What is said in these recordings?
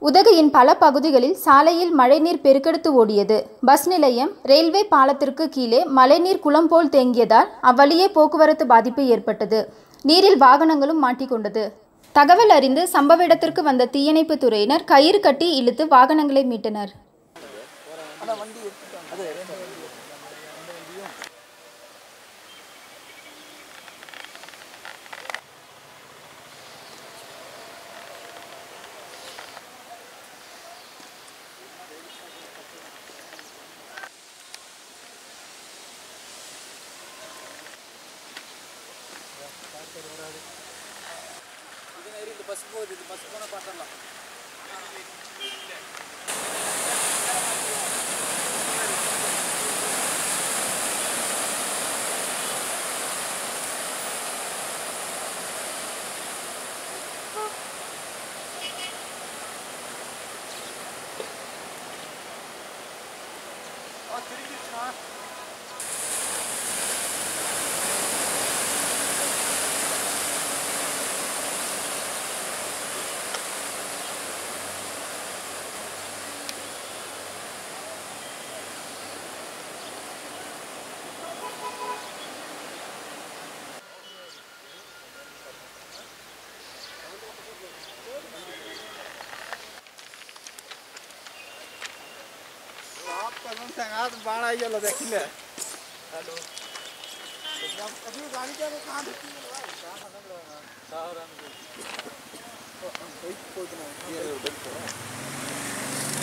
உதகையின் பல பகுதிகளில் சாலையில் மழைநீர் பெருக்கெடுத்து ஓடியது பஸ் நிலையம் ரயில்வே பாலத்திற்கு கீழே மழைநீர் குளம் போல் தேங்கியதால் அவ்வழியே போக்குவரத்து பாதிப்பு ஏற்பட்டது நீரில் வாகனங்களும் மாட்டிக்கொண்டது தகவல் அறிந்து சம்பவ இடத்திற்கு வந்த தீயணைப்பு துறையினர் கயிறு கட்டி இழுத்து வாகனங்களை மீட்டனர் பஸ் போகுது இது பஸ் போனால் பார்த்துடலாம் आपका कौन सा हाथ बाड़ा ही वाला देख ले हेलो अभी गाड़ी का कहां देखी है भाई कहां खत्म रहेगा सावरान कोई कोई नहीं ये उधर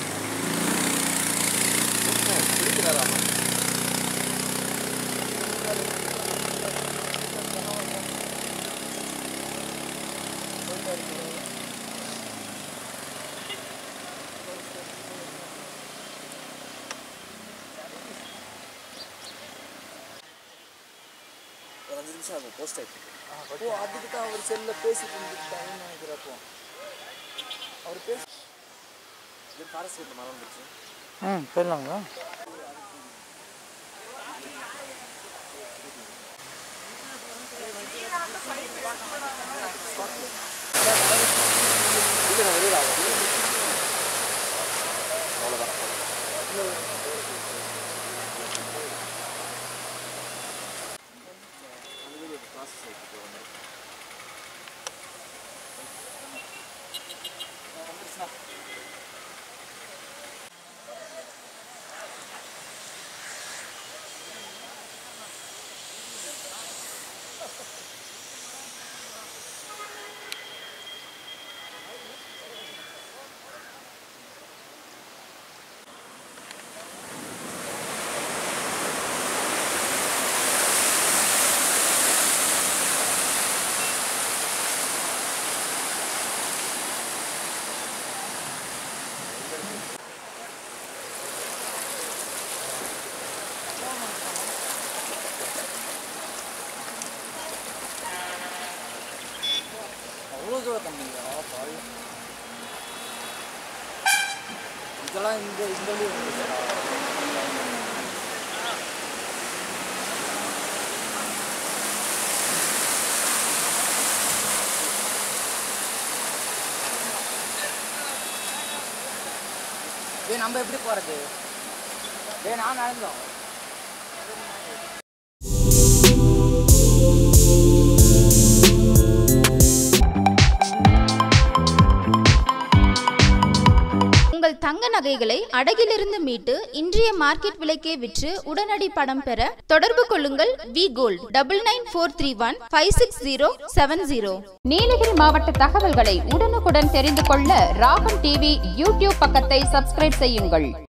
ஒரு அஞ்சு நிமிஷம் ஆகும் போஸ்ட் ஆகிட்டு ஓ அதுக்கு தான் அவர் செல்லில் பேசிட்டு இருந்துட்டாங்கன்னு நினைக்கிறப்போ அவர் பேசி இது ஃபாரஸ்ட் வீட்டில் மரம் வந்துருச்சு ம் போயிடலாங்களா இல்லை நான் வெளியில் ஆகும் அவ்வளோதான் அந்த வீடியோ ப்ராசஸ் ஆகிட்டு வந்து வந்துருச்சுண்ணா அவ்வளோ தூரம் தம்பிங்களா பாரு இதெல்லாம் இந்த இந்த வழி வந்துச்சு டேய் நம்ம எப்படி போகிறது டேய் நான் நடந்தோம் உங்கள் தங்க நகைகளை அடகிலிருந்து மீட்டு இன்றைய மார்க்கெட் விலைக்கே விற்று உடனடி பணம் பெற தொடர்பு கொள்ளுங்கள் V gold double nine four three one five six zero seven zero Nilgiri மாவட்ட தகவல்களை உடனுக்குடன் தெரிந்து கொள்ள ராகம் டிவி யூடியூப் பக்கத்தை சப்ஸ்கிரைப் செய்யுங்கள்